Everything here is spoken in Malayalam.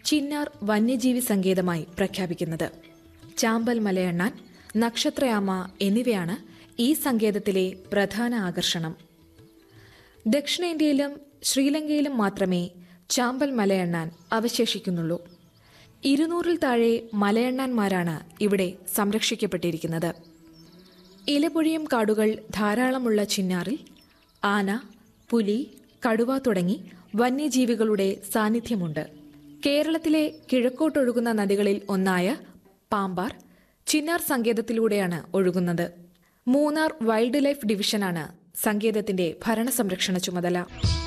ചിന്നാർ വന്യജീവി സങ്കേതമായി പ്രഖ്യാപിക്കുന്നത് ചാമ്പൽ മലയണ്ണാൻ നക്ഷത്രയാമ എന്നിവയാണ് ഈ സങ്കേതത്തിലെ പ്രധാന ആകർഷണം ദക്ഷിണേന്ത്യയിലും ശ്രീലങ്കയിലും മാത്രമേ ചാമ്പൽ മലയണ്ണാൻ അവശേഷിക്കുന്നുള്ളൂ ഇരുന്നൂറിൽ താഴെ മലയണ്ണാന്മാരാണ് ഇവിടെ സംരക്ഷിക്കപ്പെട്ടിരിക്കുന്നത് ഇലപൊഴിയും കാടുകൾ ധാരാളമുള്ള ചിന്നാറിൽ ആന പുലി കടുവ തുടങ്ങി വന്യജീവികളുടെ സാന്നിധ്യമുണ്ട് കേരളത്തിലെ കിഴക്കോട്ടൊഴുകുന്ന നദികളിൽ ഒന്നായ പാമ്പാർ ചിന്നാർ സങ്കേതത്തിലൂടെയാണ് ഒഴുകുന്നത് മൂന്നാർ വൈൽഡ് ലൈഫ് ഡിവിഷനാണ് സങ്കേതത്തിന്റെ ഭരണസംരക്ഷണ ചുമതല